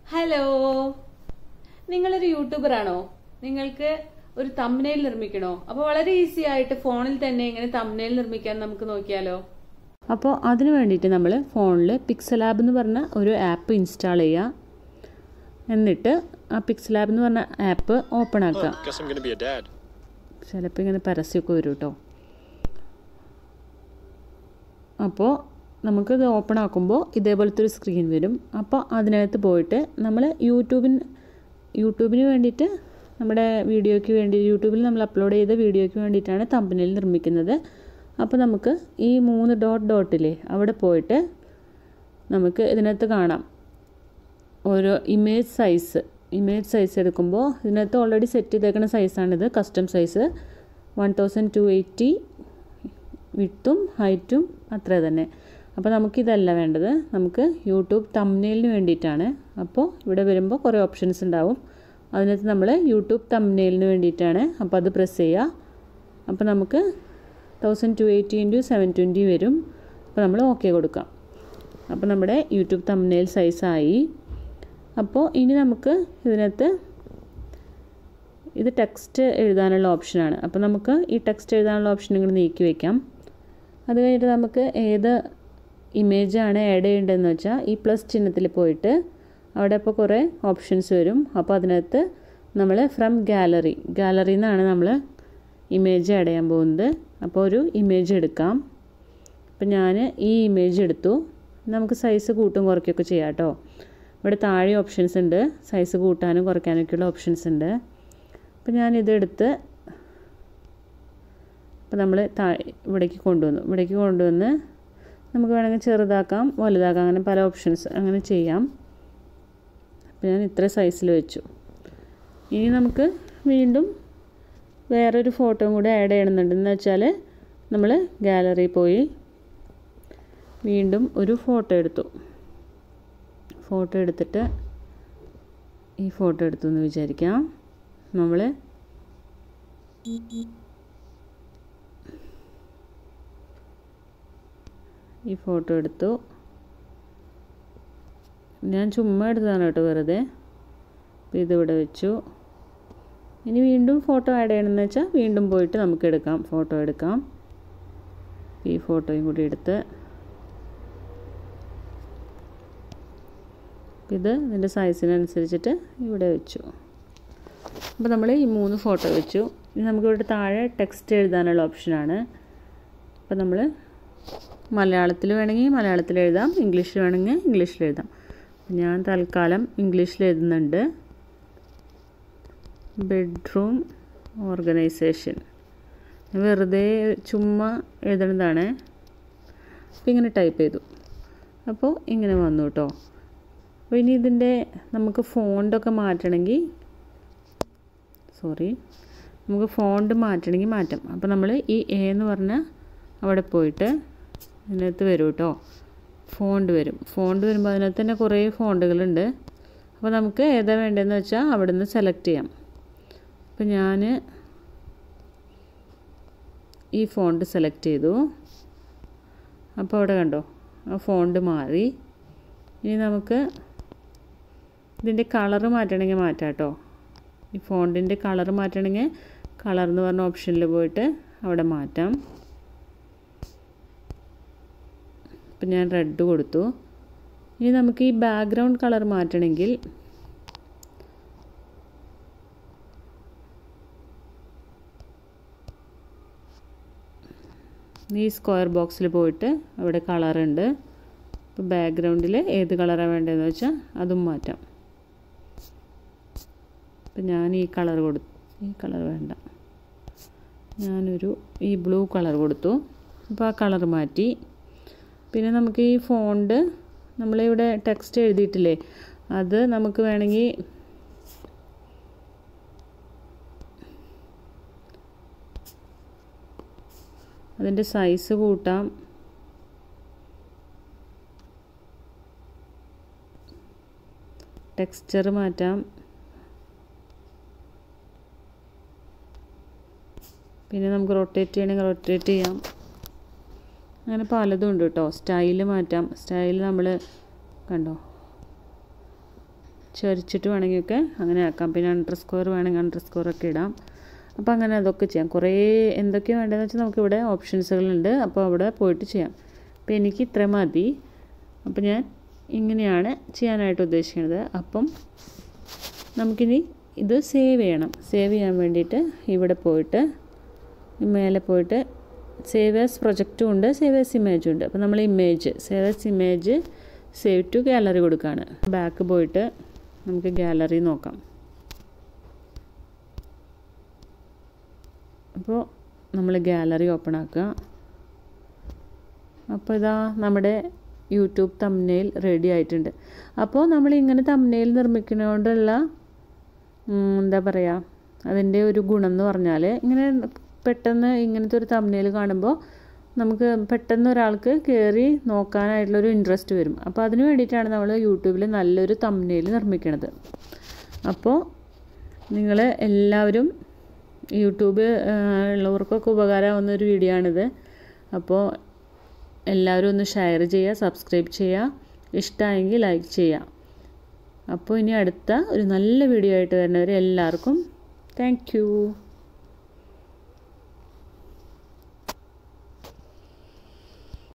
Hello നിങ്ങളൊരു YouTuber ആണോ നിങ്ങൾക്ക് ഒരു തമ്മിനയിൽ നിർമ്മിക്കണോ അപ്പോൾ വളരെ ഈസി ആയിട്ട് ഫോണിൽ തന്നെ എങ്ങനെ തമ്മിനയിൽ നിർമ്മിക്കാൻ നമുക്ക് നോക്കിയാലോ അപ്പോൾ അതിന് വേണ്ടിയിട്ട് നമ്മൾ ഫോണിൽ പിക്സൽ ആപ്പ് എന്ന് പറഞ്ഞ ഒരു ആപ്പ് ഇൻസ്റ്റാൾ ചെയ്യുക എന്നിട്ട് ആ പിക്സൽ ആപ്പ് എന്ന് പറഞ്ഞ ആപ്പ് ഓപ്പൺ ആക്കുക Guess I'm gonna be a dad. ചിലപ്പോൾ ഇങ്ങനെ പരസ്യമൊക്കെ വരും കേട്ടോ അപ്പോൾ നമുക്കിത് ഓപ്പൺ ആക്കുമ്പോൾ ഇതേപോലത്തെ ഒരു സ്ക്രീൻ വരും അപ്പോൾ അതിനകത്ത് പോയിട്ട് നമ്മൾ യൂട്യൂബിന് യൂട്യൂബിന് വേണ്ടിയിട്ട് നമ്മുടെ വീഡിയോയ്ക്ക് വേണ്ടി യൂട്യൂബിൽ നമ്മൾ അപ്ലോഡ് ചെയ്ത വീഡിയോയ്ക്ക് വേണ്ടിയിട്ടാണ് തമ്പനിൽ നിർമ്മിക്കുന്നത് അപ്പോൾ നമുക്ക് ഈ മൂന്ന് ഡോട്ട് ഡോട്ടില്ലേ അവിടെ പോയിട്ട് നമുക്ക് ഇതിനകത്ത് കാണാം ഓരോ ഇമേജ് സൈസ് ഇമേജ് സൈസ് എടുക്കുമ്പോൾ ഇതിനകത്ത് ഓൾറെഡി സെറ്റ് ചെയ്തേക്കുന്ന സൈസാണിത് custom size one thousand two eighty വിട്ടും ഹൈറ്റും അത്ര തന്നെ അപ്പോൾ നമുക്കിതല്ല വേണ്ടത് നമുക്ക് യൂട്യൂബ് തമ്നെയിലിന് വേണ്ടിയിട്ടാണ് അപ്പോൾ ഇവിടെ വരുമ്പോൾ കുറേ ഓപ്ഷൻസ് ഉണ്ടാവും അതിനകത്ത് നമ്മൾ യൂട്യൂബ് തമ്നെയിലിന് വേണ്ടിയിട്ടാണ് അപ്പോൾ അത് പ്രസ് ചെയ്യുക അപ്പോൾ നമുക്ക് thousand two eighty into seven twenty വരും അപ്പോൾ നമ്മൾ ഓക്കെ കൊടുക്കാം അപ്പോൾ നമ്മുടെ യൂട്യൂബ് തമ്നെയിൽ സൈസായി അപ്പോൾ ഇനി നമുക്ക് ഇതിനകത്ത് ഇത് ടെക്സ്റ്റ് എഴുതാനുള്ള ഓപ്ഷനാണ് അപ്പോൾ നമുക്ക് ഈ ടെക്സ്റ്റ് എഴുതാനുള്ള ഓപ്ഷൻ ഇങ്ങനെ നീക്കി വയ്ക്കാം അത് കഴിഞ്ഞിട്ട് നമുക്ക് ഏത് ഇമേജാണ് ആഡ് ചെയ്യേണ്ടതെന്ന് വെച്ചാൽ ഈ പ്ലസ് ചിഹ്നത്തിൽ പോയിട്ട് അവിടെ ഇപ്പോൾ കുറേ ഓപ്ഷൻസ് വരും അപ്പോൾ അതിനകത്ത് നമ്മൾ ഫ്രം ഗാലറി ഗാലറിയിൽ നിന്നാണ് നമ്മൾ ഇമേജ് ആഡ് ചെയ്യാൻ പോകുന്നത് അപ്പോൾ ഒരു ഇമേജ് എടുക്കാം അപ്പോൾ ഞാൻ ഈ ഇമേജ് എടുത്തു നമുക്ക് സൈസ് കൂട്ടും കുറയ്ക്കുകയൊക്കെ ചെയ്യാം കേട്ടോ ഇവിടെ താഴെ ഓപ്ഷൻസ് ഉണ്ട് സൈസ് കൂട്ടാനും കുറയ്ക്കാനൊക്കെയുള്ള ഓപ്ഷൻസ് ഉണ്ട് അപ്പോൾ ഞാനിതെടുത്ത് അപ്പോൾ നമ്മൾ താ ഇവിടേക്ക് കൊണ്ടുവന്നു ഇവിടേക്ക് കൊണ്ടുവന്ന് നമുക്ക് വേണമെങ്കിൽ ചെറുതാക്കാം വലുതാക്കാം അങ്ങനെ പല ഓപ്ഷൻസ് അങ്ങനെ ചെയ്യാം അപ്പോൾ ഞാൻ ഇത്ര സൈസിൽ വെച്ചു ഇനി നമുക്ക് വീണ്ടും വേറൊരു ഫോട്ടോയും കൂടെ ആഡ് ചെയ്യണമെന്നുണ്ട് എന്ന് വെച്ചാൽ നമ്മൾ ഗാലറി പോയി വീണ്ടും ഒരു ഫോട്ടോ എടുത്തു ഫോട്ടോ എടുത്തിട്ട് ഈ ഫോട്ടോ എടുത്തു എന്ന് വിചാരിക്കാം നമ്മൾ ഈ ഫോട്ടോ എടുത്തു ഞാൻ ചുമ്മാ എടുത്തതാണ് കേട്ടോ വെറുതെ അപ്പോൾ ഇതിവിടെ വെച്ചു ഇനി വീണ്ടും ഫോട്ടോ ആഡ് ചെയ്യണമെന്ന് വെച്ചാൽ വീണ്ടും പോയിട്ട് നമുക്ക് എടുക്കാം ഫോട്ടോ എടുക്കാം ഈ ഫോട്ടോയും കൂടി എടുത്ത് ഇത് ഇതിൻ്റെ സൈസിനനുസരിച്ചിട്ട് ഇവിടെ വെച്ചു അപ്പോൾ നമ്മൾ ഈ മൂന്ന് ഫോട്ടോ വെച്ചു ഇനി നമുക്ക് ഇവിടെ താഴെ ടെക്സ്റ്റ് എഴുതാനുള്ള ഓപ്ഷനാണ് അപ്പോൾ നമ്മൾ മലയാളത്തിൽ വേണമെങ്കിൽ മലയാളത്തിൽ എഴുതാം ഇംഗ്ലീഷിൽ വേണമെങ്കിൽ ഇംഗ്ലീഷിൽ എഴുതാം ഞാൻ തൽക്കാലം ഇംഗ്ലീഷിൽ എഴുതുന്നുണ്ട് ബെഡ്റൂം ഓർഗനൈസേഷൻ വെറുതെ ചുമ്മാ എഴുതണതാണ് അപ്പോൾ ഇങ്ങനെ ടൈപ്പ് ചെയ്തു അപ്പോൾ ഇങ്ങനെ വന്നു കേട്ടോ അപ്പോൾ ഇനി ഇതിൻ്റെ നമുക്ക് ഫോണ്ടൊക്കെ മാറ്റണമെങ്കിൽ സോറി നമുക്ക് ഫോണ്ട് മാറ്റണമെങ്കിൽ മാറ്റാം അപ്പോൾ നമ്മൾ ഈ എ എന്ന് പറഞ്ഞ അവിടെ പോയിട്ട് ഇതിനകത്ത് വരും കേട്ടോ ഫോണ്ട് വരും ഫോണ്ട് വരുമ്പോൾ അതിനകത്ത് തന്നെ കുറേ ഫോണ്ടുകളുണ്ട് അപ്പോൾ നമുക്ക് ഏതാ വേണ്ടതെന്ന് വെച്ചാൽ അവിടെ നിന്ന് സെലക്ട് ചെയ്യാം അപ്പോൾ ഞാൻ ഈ ഫോണ്ട് സെലക്ട് ചെയ്തു അപ്പോൾ അവിടെ കണ്ടോ ആ ഫോണ്ട് മാറി ഇനി നമുക്ക് ഇതിൻ്റെ കളറ് മാറ്റണമെങ്കിൽ മാറ്റാം കേട്ടോ ഈ ഫോണ്ടിൻ്റെ കളർ മാറ്റണമെങ്കിൽ കളർ എന്ന് പറഞ്ഞ ഓപ്ഷനിൽ പോയിട്ട് അവിടെ മാറ്റാം ഇപ്പം ഞാൻ റെഡ് കൊടുത്തു ഇനി നമുക്ക് ഈ ബാക്ക്ഗ്രൗണ്ട് കളർ മാറ്റണമെങ്കിൽ ഈ സ്ക്വയർ ബോക്സിൽ പോയിട്ട് അവിടെ കളറുണ്ട് ഇപ്പോൾ ബാക്ക്ഗ്രൗണ്ടിൽ ഏത് കളറാണ് വേണ്ടതെന്ന് വെച്ചാൽ അതും മാറ്റാം അപ്പം ഞാൻ ഈ കളർ കൊടുത്തു ഈ കളർ വേണ്ട ഞാനൊരു ഈ ബ്ലൂ കളർ കൊടുത്തു അപ്പോൾ ആ കളർ മാറ്റി പിന്നെ നമുക്ക് ഈ ഫോണ്ട് നമ്മളിവിടെ ടെക്സ്റ്റ് എഴുതിയിട്ടില്ലേ അത് നമുക്ക് വേണമെങ്കിൽ അതിൻ്റെ സൈസ് കൂട്ടാം ടെക്സ്ചർ മാറ്റാം പിന്നെ നമുക്ക് റൊട്ടേറ്റ് ചെയ്യണമെങ്കിൽ റൊട്ടേറ്റ് ചെയ്യാം അങ്ങനെ പലതും ഉണ്ട് കേട്ടോ സ്റ്റൈല് മാറ്റാം സ്റ്റൈൽ നമ്മൾ കണ്ടോ ചരിച്ചിട്ട് വേണമെങ്കിലൊക്കെ അങ്ങനെ ആക്കാം പിന്നെ അണ്ടർ സ്കോർ വേണമെങ്കിൽ അണ്ടർ സ്കോർ ഒക്കെ ഇടാം അപ്പോൾ അങ്ങനെ അതൊക്കെ ചെയ്യാം കുറേ എന്തൊക്കെയാണ് വേണ്ടതെന്ന് വെച്ചാൽ നമുക്കിവിടെ ഓപ്ഷൻസുകളുണ്ട് അപ്പോൾ അവിടെ പോയിട്ട് ചെയ്യാം അപ്പോൾ എനിക്ക് ഇത്ര മതി അപ്പോൾ ഞാൻ ഇങ്ങനെയാണ് ചെയ്യാനായിട്ട് ഉദ്ദേശിക്കുന്നത് അപ്പം നമുക്കിനി ഇത് സേവ് ചെയ്യണം സേവ് ചെയ്യാൻ വേണ്ടിയിട്ട് ഇവിടെ പോയിട്ട് മേലെ പോയിട്ട് സേവ് ആസ് പ്രൊജക്റ്റും ഉണ്ട് സേവ് ആസ് ഇമേജും ഉണ്ട് അപ്പോൾ നമ്മൾ image save as image save to gallery കൊടുക്കുകയാണ് ബാക്ക് പോയിട്ട് നമുക്ക് ഗാലറി നോക്കാം അപ്പോൾ നമ്മൾ ഗാലറി ഓപ്പൺ ആക്കുക അപ്പോൾ ഇതാ നമ്മുടെ യൂട്യൂബ് തമ്നെയിൽ റെഡി ആയിട്ടുണ്ട് അപ്പോൾ നമ്മൾ ഇങ്ങനെ തമ്നെയിൽ നിർമ്മിക്കുന്നതുകൊണ്ടുള്ള എന്താ പറയുക അതിൻ്റെ ഒരു ഗുണം എന്ന് പറഞ്ഞാൽ ഇങ്ങനെ പെട്ടെന്ന് ഇങ്ങനത്തെ ഒരു തമ്നെയിൽ കാണുമ്പോൾ നമുക്ക് പെട്ടെന്ന് ഒരാൾക്ക് കയറി നോക്കാനായിട്ടുള്ളൊരു ഇൻട്രസ്റ്റ് വരും അപ്പോൾ അതിന് വേണ്ടിയിട്ടാണ് നമ്മൾ യൂട്യൂബിൽ നല്ലൊരു തമ്നെയിൽ നിർമ്മിക്കുന്നത് അപ്പോൾ നിങ്ങൾ എല്ലാവരും യൂട്യൂബ് ഉള്ളവർക്കൊക്കെ ഉപകാരമാവുന്ന ഒരു വീഡിയോ ആണിത് അപ്പോൾ എല്ലാവരും ഒന്ന് ഷെയർ ചെയ്യുക സബ്സ്ക്രൈബ് ചെയ്യുക ഇഷ്ടമായെങ്കിൽ ലൈക്ക് ചെയ്യുക അപ്പോൾ ഇനി അടുത്ത ഒരു നല്ല വീഡിയോ ആയിട്ട് വരുന്നവരെ എല്ലാവർക്കും താങ്ക്